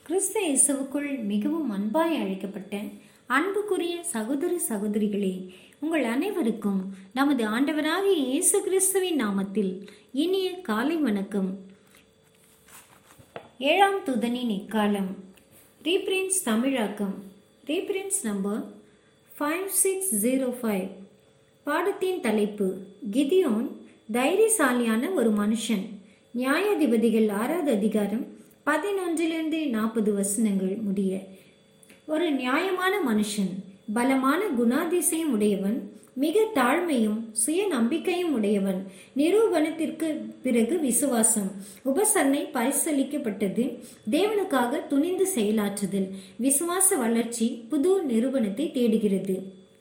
கிறிஸ்து இயேசுவுக்குள் மிகவும் அன்பாய் அழைக்கப்பட்ட அன்புக்குரிய சகோதர சகோதரிகளே உங்கள் அனைவருக்கும் நமது ஆண்டவராகிய இயேசு கிறிஸ்துவின் நாமத்தில் இனிய காலை வணக்கம் ஏழாம் துதனின் இக்காலம் ரீப்ரின்ஸ் தமிழாக்கம் reprints number five six zero five பாடத்தின் தலைப்பு கிதியோன் தைரியசாலியான ஒரு மனுஷன் நியாயாதிபதிகள் ஆறாவது அதிகாரம் பதினொன்றிலிருந்து நாற்பது வசனங்கள் முடிய ஒரு நியாயமான மனுஷன் பலமான குணாதிசயம் உடையவன் மிக தாழ்மையும் சுய நம்பிக்கையும் உடையவன் நிரூபணத்திற்கு பிறகு விசுவாசம் உபசரணை பரிசீலிக்கப்பட்டது தேவனுக்காக துணிந்து செயலாற்றுதல் விசுவாச வளர்ச்சி புது நிரூபணத்தை தேடுகிறது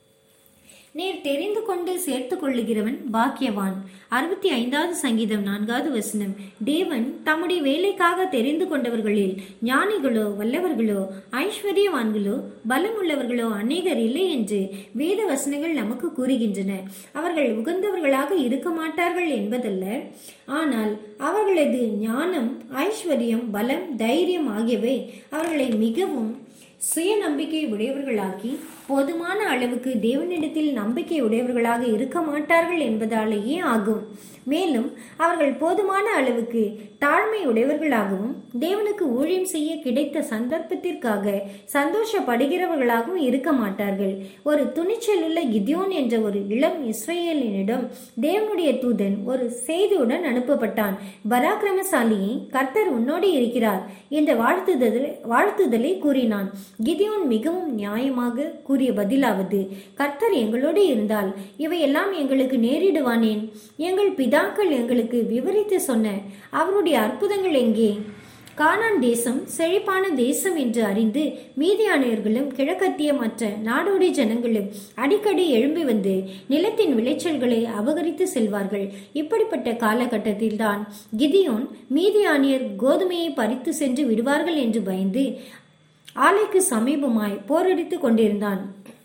நீர் தெரிந்து கொண்டு சேர்த்து கொள்ளுகிறவன் பாக்கியவான் அறுபத்தி ஐந்தாவது சங்கீதம் நான்காவது வசனம் தேவன் தம்முடைய வேலைக்காக தெரிந்து கொண்டவர்களில் ஞானிகளோ வல்லவர்களோ ஐஸ்வர்யவான்களோ பலமுள்ளவர்களோ அநேகர் இல்லை என்று வேத வசனங்கள் நமக்கு கூறுகின்றன அவர்கள் உகந்தவர்களாக இருக்க மாட்டார்கள் என்பதல்ல ஆனால் அவர்களது ஞானம் ஐஸ்வர்யம் பலம் தைரியம் ஆகியவை அவர்களை மிகவும் சுய நம்பிக்கை உடையவர்களாக்கி போதுமான அளவுக்கு தேவனிடத்தில் நம்பிக்கை உடையவர்களாக இருக்க மாட்டார்கள் என்பதாலேயே ஆகும் மேலும் அவர்கள் போதுமான அளவுக்கு தாழ்மை உடையவர்களாகவும் தேவனுக்கு ஊழியம் செய்ய கிடைத்த சந்தர்ப்பத்திற்காக சந்தோஷப்படுகிறவர்களாகவும் இருக்க மாட்டார்கள் ஒரு துணிச்சல் உள்ள கிதியோன் என்ற ஒரு இளம் இஸ்ரேலினிடம் தேவனுடைய தூதன் ஒரு செய்தியுடன் அனுப்பப்பட்டான் பராக்கிரமசாலியை கர்த்தர் உன்னோடு இருக்கிறார் என்ற வாழ்த்துதல் வாழ்த்துதலை கூறினான் கிதியோன் மிகவும் நியாயமாக கூறிய பதிலாவது கர்த்தர் எங்களோடு இருந்தால் இவையெல்லாம் எங்களுக்கு நேரிடுவானேன் எங்கள் பிதாக்கள் எங்களுக்கு விவரித்து சொன்ன அவருடைய அற்புதங்கள் எங்கே கானான் தேசம் செழிப்பான தேசம் என்று அறிந்து மீதியானியர்களும் கிழக்கத்திய மற்ற நாடோடி ஜனங்களும் அடிக்கடி எழும்பி வந்து நிலத்தின் விளைச்சல்களை அபகரித்து செல்வார்கள் இப்படிப்பட்ட காலகட்டத்தில் தான் கிதியோன் மீதியானியர் கோதுமையை பறித்து சென்று விடுவார்கள் என்று பயந்து ஆலைக்கு சமீபமாய் போரடித்துக் கொண்டிருந்தான்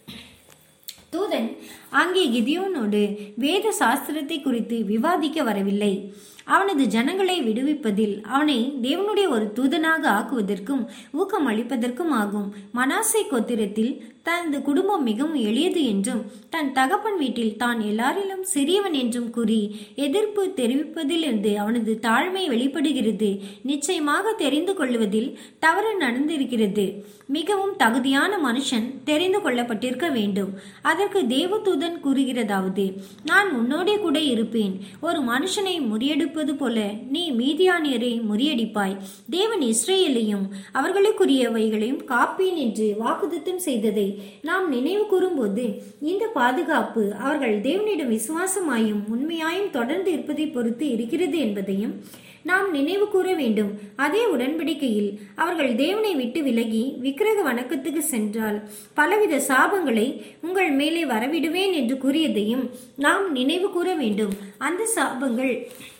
தூதன் அங்கே கிதியோனோடு வேத சாஸ்திரத்தை குறித்து விவாதிக்க வரவில்லை அவனது ஜனங்களை விடுவிப்பதில் அவனை தேவனுடைய ஒரு தூதனாக ஆக்குவதற்கும் ஊக்கம் அளிப்பதற்கும் ஆகும் மனாசை கோத்திரத்தில் தனது குடும்பம் மிகவும் எளியது என்றும் தன் தகப்பன் வீட்டில் தான் எல்லாரிலும் சிறியவன் என்றும் கூறி எதிர்ப்பு தெரிவிப்பதிலிருந்து அவனது தாழ்மை வெளிப்படுகிறது நிச்சயமாக தெரிந்து கொள்வதில் தவறு நடந்திருக்கிறது மிகவும் தகுதியான மனுஷன் தெரிந்து கொள்ளப்பட்டிருக்க வேண்டும் அதற்கு தேவதூதன் கூறுகிறதாவது நான் உன்னோடே கூட இருப்பேன் ஒரு மனுஷனை முறியடிப்பது போல நீ மீதியானியரை முறியடிப்பாய் தேவன் இஸ்ரேலையும் அவர்களுக்குரியவைகளையும் காப்பேன் என்று வாக்குத்தம் செய்ததை நாம் நினைவு கூறும்போது இந்த பாதுகாப்பு அவர்கள் தேவனிடம் விசுவாசமாயும் உண்மையாயும் தொடர்ந்து இருப்பதை பொறுத்து இருக்கிறது என்பதையும் நாம் நினைவு கூற வேண்டும் அதே உடன்படிக்கையில் அவர்கள் தேவனை விட்டு விலகி விக்கிரக வணக்கத்துக்கு சென்றால் பலவித சாபங்களை உங்கள் மேலே வரவிடுவேன் என்று கூறியதையும் நாம் நினைவு கூற வேண்டும் அந்த சாபங்கள்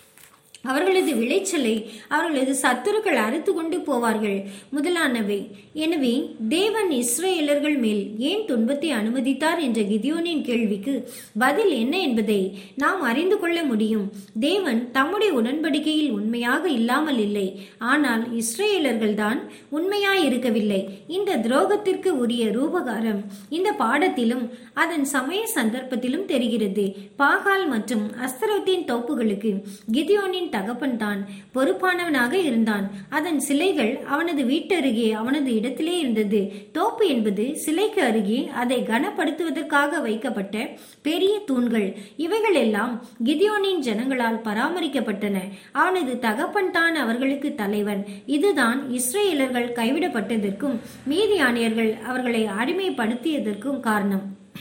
அவர்களது விளைச்சலை அவர்களது சத்துருக்கள் அறுத்து கொண்டு போவார்கள் முதலானவை எனவே தேவன் இஸ்ரேலர்கள் மேல் ஏன் துன்பத்தை அனுமதித்தார் என்ற கிதியோனின் கேள்விக்கு பதில் என்ன என்பதை நாம் அறிந்து கொள்ள முடியும் தேவன் தம்முடைய உடன்படிக்கையில் உண்மையாக இல்லாமல் இல்லை ஆனால் இஸ்ரேலர்கள் தான் உண்மையாய் இருக்கவில்லை இந்த துரோகத்திற்கு உரிய ரூபகாரம் இந்த பாடத்திலும் அதன் சமய சந்தர்ப்பத்திலும் தெரிகிறது பாகால் மற்றும் அஸ்தரோத்தின் தோப்புகளுக்கு கிதியோனின் தகப்பன் தான் பொறுப்பானவனாக இருந்தான் அதன் சிலைகள் அவனது வீட்டருகே அவனது இடத்திலே இருந்தது தோப்பு என்பது சிலைக்கு அருகே அதை கனப்படுத்துவதற்காக வைக்கப்பட்ட பெரிய தூண்கள் இவைகள் எல்லாம் கிதியோனின் ஜனங்களால் பராமரிக்கப்பட்டன அவனது தகப்பன் தான் அவர்களுக்கு தலைவன் இதுதான் இஸ்ரேலர்கள் கைவிடப்பட்டதற்கும் மீதியானியர்கள் அவர்களை அடிமைப்படுத்தியதற்கும் காரணம்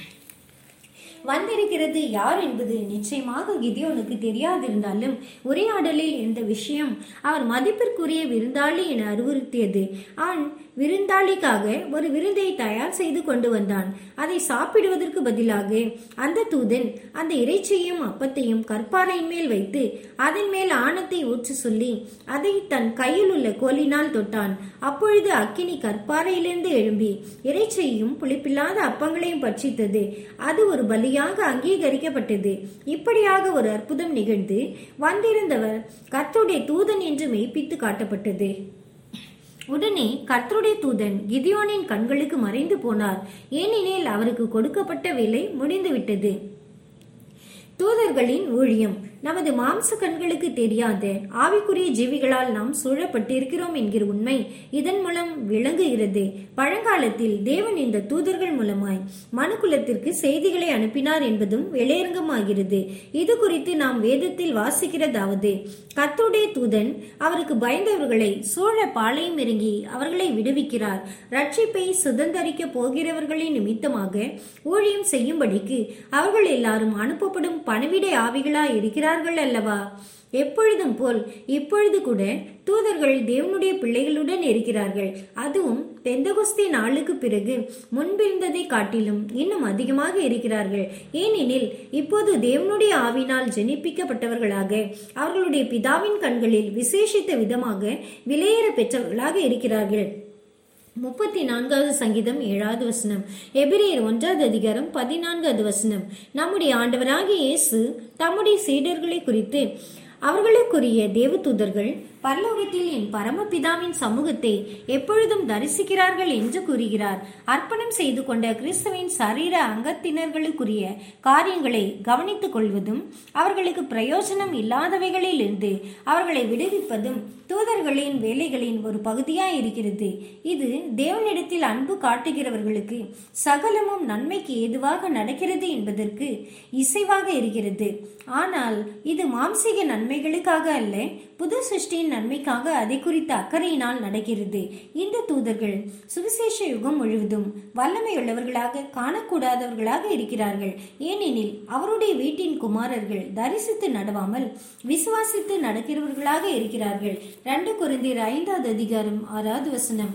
வந்திருக்கிறது யார் என்பது நிச்சயமாக கிதியோனுக்கு தெரியாதிருந்தாலும் உரையாடலில் இந்த விஷயம் அவர் மதிப்பிற்குரிய விருந்தாளி என அறிவுறுத்தியது அவன் விருந்தாளிக்காக ஒரு விருந்தை தயார் செய்து கொண்டு வந்தான் அதை சாப்பிடுவதற்கு பதிலாக அந்த தூதன் அந்த இறைச்சியையும் அப்பத்தையும் கற்பாறையின் மேல் வைத்து அதன் மேல் ஆணத்தை ஊற்ற சொல்லி அதை தன் கையில் உள்ள கோலினால் தொட்டான் அப்பொழுது அக்கினி கற்பாறையிலிருந்து எழும்பி இறைச்சியையும் புளிப்பில்லாத அப்பங்களையும் பட்சித்தது அது ஒரு பலியாக அங்கீகரிக்கப்பட்டது இப்படியாக ஒரு அற்புதம் நிகழ்ந்து வந்திருந்தவர் கர்த்தருடைய தூதன் என்று மெய்ப்பித்து காட்டப்பட்டது உடனே கர்த்தருடைய தூதன் கிதியோனின் கண்களுக்கு மறைந்து போனார் ஏனெனில் அவருக்கு கொடுக்கப்பட்ட வேலை முடிந்துவிட்டது தூதர்களின் ஊழியம் நமது மாம்ச கண்களுக்கு தெரியாத ஆவிக்குரிய ஜீவிகளால் நாம் சூழப்பட்டிருக்கிறோம் என்கிற உண்மை இதன் மூலம் விளங்குகிறது பழங்காலத்தில் தேவன் இந்த தூதர்கள் மூலமாய் மனுக்குலத்திற்கு செய்திகளை அனுப்பினார் என்பதும் வெளியரங்கமாகிறது இது குறித்து நாம் வேதத்தில் வாசிக்கிறதாவது கர்த்தருடைய தூதன் அவருக்கு பயந்தவர்களை சூழ பாளையம் இறங்கி அவர்களை விடுவிக்கிறார் ரட்சிப்பை சுதந்தரிக்க போகிறவர்களின் நிமித்தமாக ஊழியம் செய்யும்படிக்கு அவர்கள் எல்லாரும் அனுப்பப்படும் பணவிடை ஆவிகளாய் இருக்கிறார்கள் அல்லவா எப்பொழுதும் போல் இப்பொழுது கூட தூதர்கள் தேவனுடைய பிள்ளைகளுடன் இருக்கிறார்கள் அதுவும் பெந்தகுஸ்தி நாளுக்கு பிறகு முன்பிருந்ததை காட்டிலும் இன்னும் அதிகமாக இருக்கிறார்கள் ஏனெனில் இப்போது தேவனுடைய ஆவினால் ஜெனிப்பிக்கப்பட்டவர்களாக அவர்களுடைய பிதாவின் கண்களில் விசேஷித்த விதமாக விலையேற பெற்றவர்களாக இருக்கிறார்கள் முப்பத்தி நான்காவது சங்கீதம் ஏழாவது வசனம் எபிரேயர் ஒன்றாவது அதிகாரம் பதினான்காவது வசனம் நம்முடைய ஆண்டவராகிய இயேசு தம்முடைய சீடர்களை குறித்து அவர்களுக்குரிய தேவதூதர்கள் பரலோகத்தில் என் பரமபிதாவின் சமூகத்தை எப்பொழுதும் தரிசிக்கிறார்கள் என்று கூறுகிறார் அர்ப்பணம் செய்து கொண்ட கிறிஸ்துவின் சரீர அங்கத்தினர்களுக்குரிய காரியங்களை கவனித்துக் கொள்வதும் அவர்களுக்கு பிரயோஜனம் இல்லாதவைகளில் இருந்து அவர்களை விடுவிப்பதும் தூதர்களின் வேலைகளின் ஒரு பகுதியாய் இருக்கிறது இது தேவனிடத்தில் அன்பு காட்டுகிறவர்களுக்கு சகலமும் நன்மைக்கு ஏதுவாக நடக்கிறது என்பதற்கு இசைவாக இருக்கிறது ஆனால் இது மாம்சீக நன்மைகளுக்காக அல்ல புது சிருஷ்டியின் நன்மைக்காக அதை குறித்த அக்கறையினால் நடக்கிறது இந்த தூதர்கள் சுவிசேஷ யுகம் முழுவதும் வல்லமையுள்ளவர்களாக காணக்கூடாதவர்களாக இருக்கிறார்கள் ஏனெனில் அவருடைய வீட்டின் குமாரர்கள் தரிசித்து நடவாமல் விசுவாசித்து நடக்கிறவர்களாக இருக்கிறார்கள் ரெண்டு குருந்தீர் ஐந்தாவது அதிகாரம் ஆறாவது வசனம்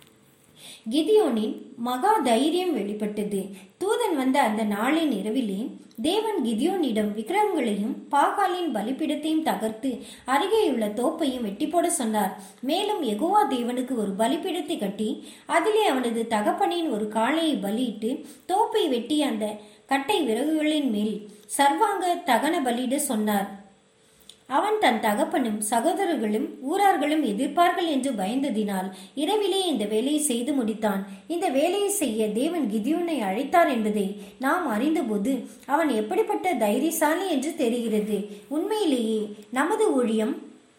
கிதியோனின் மகா தைரியம் வெளிப்பட்டது தூதன் வந்த அந்த நாளின் இரவிலே தேவன் கிதியோனிடம் விக்கிரகங்களையும் பாகாலின் பலிப்பிடத்தையும் தகர்த்து அருகேயுள்ள தோப்பையும் வெட்டி போட சொன்னார் மேலும் எகோவா தேவனுக்கு ஒரு பலிப்பிடத்தை கட்டி அதிலே அவனது தகப்பனின் ஒரு காளையை பலியிட்டு தோப்பை வெட்டி அந்த கட்டை விறகுகளின் மேல் சர்வாங்க தகன பலியிட சொன்னார் அவன் தன் தகப்பனும் சகோதரர்களும் ஊரார்களும் எதிர்ப்பார்கள் என்று பயந்ததினால் இரவிலே இந்த வேலையை செய்து முடித்தான் இந்த வேலையை செய்ய தேவன் கிதியோனை அழைத்தார் என்பதை நாம் அறிந்தபோது அவன் எப்படிப்பட்ட தைரியசாலி என்று தெரிகிறது உண்மையிலேயே நமது ஊழியம்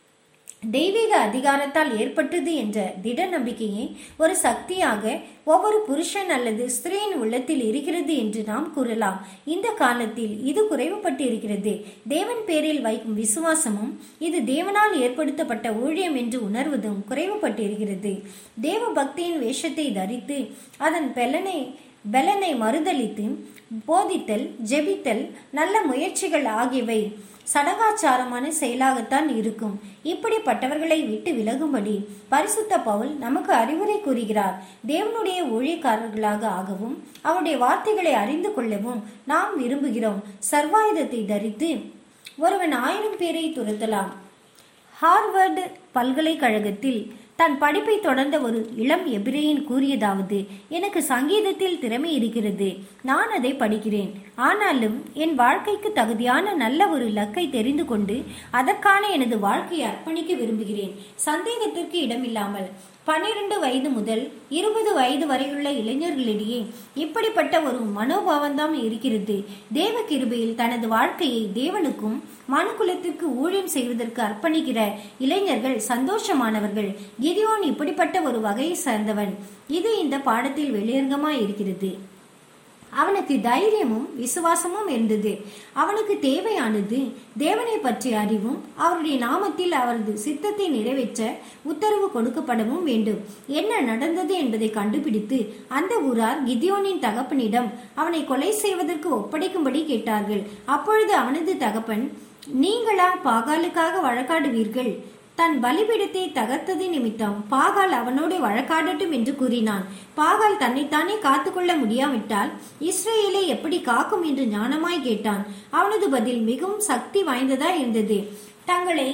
தெய்வீக அதிகாரத்தால் ஏற்பட்டது என்ற திட நம்பிக்கையே ஒரு சக்தியாக ஒவ்வொரு புருஷன் அல்லது ஸ்திரீயின் உள்ளத்தில் இருக்கிறது என்று நாம் கூறலாம் இந்த காலத்தில் இது குறைவுபட்டு இருக்கிறது தேவன் பேரில் வைக்கும் விசுவாசமும் இது தேவனால் ஏற்படுத்தப்பட்ட ஊழியம் என்று உணர்வதும் குறைவுபட்டு இருக்கிறது தேவ பக்தியின் வேஷத்தை தரித்து அதன் பெலனை பெலனை மறுதளித்து போதித்தல் ஜெபித்தல் நல்ல முயற்சிகள் ஆகியவை சடங்காச்சாரமான செயலாகத்தான் இருக்கும் இப்படிப்பட்டவர்களை விட்டு விலகும்படி பரிசுத்த பவுல் நமக்கு அறிவுரை கூறுகிறார் தேவனுடைய ஊழியக்காரர்களாக ஆகவும் அவருடைய வார்த்தைகளை அறிந்து கொள்ளவும் நாம் விரும்புகிறோம் சர்வாயுதத்தை தரித்து ஒருவன் ஆயிரம் பேரை துரத்தலாம் ஹார்வர்டு பல்கலைக்கழகத்தில் தன் படிப்பை தொடர்ந்த ஒரு இளம் எபிரேயன் கூறியதாவது எனக்கு சங்கீதத்தில் திறமை இருக்கிறது நான் அதை படிக்கிறேன் ஆனாலும் என் வாழ்க்கைக்கு தகுதியான நல்ல ஒரு இலக்கை தெரிந்து கொண்டு அதற்கான எனது வாழ்க்கையை அர்ப்பணிக்க விரும்புகிறேன் சந்தேகத்திற்கு இடமில்லாமல் பன்னிரண்டு வயது முதல் இருபது வயது வரையுள்ள இளைஞர்களிடையே இப்படிப்பட்ட ஒரு மனோபாவம்தான் இருக்கிறது தேவ கிருபையில் தனது வாழ்க்கையை தேவனுக்கும் மனுக்குலத்திற்கு ஊழியம் செய்வதற்கு அர்ப்பணிக்கிற இளைஞர்கள் சந்தோஷமானவர்கள் கிதியோன் இப்படிப்பட்ட ஒரு வகையை சார்ந்தவன் இது இந்த பாடத்தில் வெளியரங்கமாய் இருக்கிறது அவனுக்கு தைரியமும் விசுவாசமும் இருந்தது அவனுக்கு தேவையானது தேவனை பற்றிய அறிவும் அவருடைய நாமத்தில் அவரது சித்தத்தை நிறைவேற்ற உத்தரவு கொடுக்கப்படவும் வேண்டும் என்ன நடந்தது என்பதை கண்டுபிடித்து அந்த ஊரார் கிதியோனின் தகப்பனிடம் அவனை கொலை செய்வதற்கு ஒப்படைக்கும்படி கேட்டார்கள் அப்பொழுது அவனது தகப்பன் நீங்களா பாகாலுக்காக வழக்காடுவீர்கள் தன் பலிபீடத்தை தகர்த்தது நிமித்தம் பாகால் அவனோடு வழக்காடட்டும் என்று கூறினான் பாகால் தன்னைத்தானே காத்துக்கொள்ள முடியாவிட்டால் இஸ்ரேலை எப்படி காக்கும் என்று ஞானமாய் கேட்டான் அவனது பதில் மிகவும் சக்தி வாய்ந்ததா இருந்தது தங்களை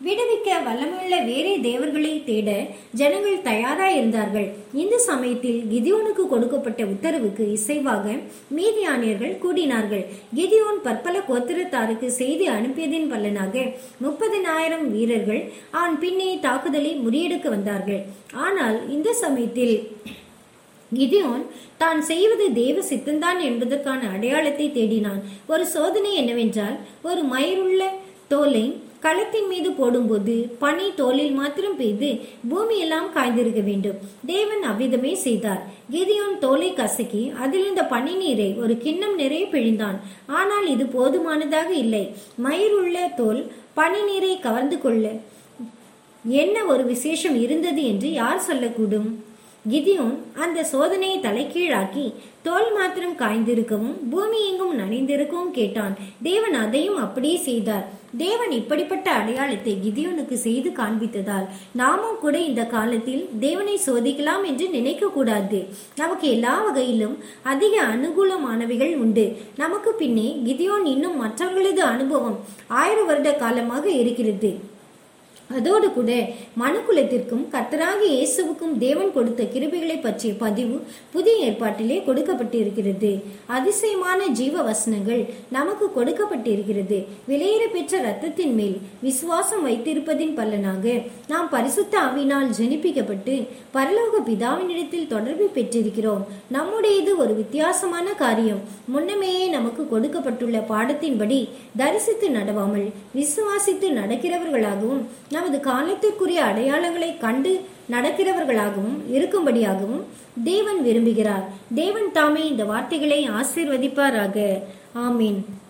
விடுவிக்க வல்லமையுள்ள வேறே தேவர்களை தேட ஜனங்கள் தயாராய் இருந்தார்கள் இந்த சமயத்தில் கிதியோனுக்கு கொடுக்கப்பட்ட உத்தரவுக்கு இசைவாக மீதியானியர்கள் கூடினார்கள் கிதியோன் பற்பல கோத்திரத்தாருக்கு செய்தி அனுப்பியதின் பலனாக முப்பதினாயிரம் வீரர்கள் அவன் பின்னே தாக்குதலை முறியெடுக்க வந்தார்கள் ஆனால் இந்த சமயத்தில் கிதியோன் தான் செய்வது தேவ சித்தந்தான் என்பதற்கான அடையாளத்தை தேடினான் ஒரு சோதனை என்னவென்றால் ஒரு மயிருள்ள தோலை களத்தின் மீது போடும்போது பனி தோலில் மாத்திரம் பெய்து பூமியெல்லாம் காய்ந்திருக்க வேண்டும் தேவன் அவ்விதமே செய்தார் கிதியோன் தோலை கசக்கி அதிலிருந்த பனி நீரை ஒரு கிண்ணம் நிறைய பிழிந்தான் ஆனால் இது போதுமானதாக இல்லை மயிருள்ள தோல் பனி நீரை கவர்ந்து கொள்ள என்ன ஒரு விசேஷம் இருந்தது என்று யார் சொல்லக்கூடும் கிதியோன் அந்த சோதனையை தலைகீழாக்கி தோல் மாத்திரம் காய்ந்திருக்கவும் பூமி எங்கும் நனைந்திருக்கவும் கேட்டான் தேவன் அதையும் அப்படியே செய்தார் தேவன் இப்படிப்பட்ட அடையாளத்தை கிதியோனுக்கு செய்து காண்பித்ததால் நாமும் கூட இந்த காலத்தில் தேவனை சோதிக்கலாம் என்று நினைக்க கூடாது நமக்கு எல்லா வகையிலும் அதிக அனுகூலமானவைகள் உண்டு நமக்கு பின்னே கிதியோன் இன்னும் மற்றவர்களது அனுபவம் ஆயிரம் வருட காலமாக இருக்கிறது அதோடு கூட மனுக்குலத்திற்கும் கர்த்தராகிய இயேசுவுக்கும் தேவன் கொடுத்த கிருபைகளை பற்றிய பதிவு புதிய ஏற்பாட்டிலே கொடுக்கப்பட்டிருக்கிறது அதிசயமான ஜீவ வசனங்கள் நமக்கு கொடுக்கப்பட்டிருக்கிறது விலையேற பெற்ற ரத்தத்தின் மேல் விசுவாசம் வைத்திருப்பதின் பலனாக நாம் பரிசுத்த ஆவினால் ஜெனிப்பிக்கப்பட்டு பரலோக பிதாவினிடத்தில் தொடர்பு பெற்றிருக்கிறோம் நம்முடையது ஒரு வித்தியாசமான காரியம் முன்னமேயே நமக்கு கொடுக்கப்பட்டுள்ள பாடத்தின்படி தரிசித்து நடவாமல் விசுவாசித்து நடக்கிறவர்களாகவும் நமது காலத்திற்குரிய அடையாளங்களை கண்டு நடக்கிறவர்களாகவும் இருக்கும்படியாகவும் தேவன் விரும்புகிறார் தேவன் தாமே இந்த வார்த்தைகளை ஆசீர்வதிப்பாராக ஆமீன்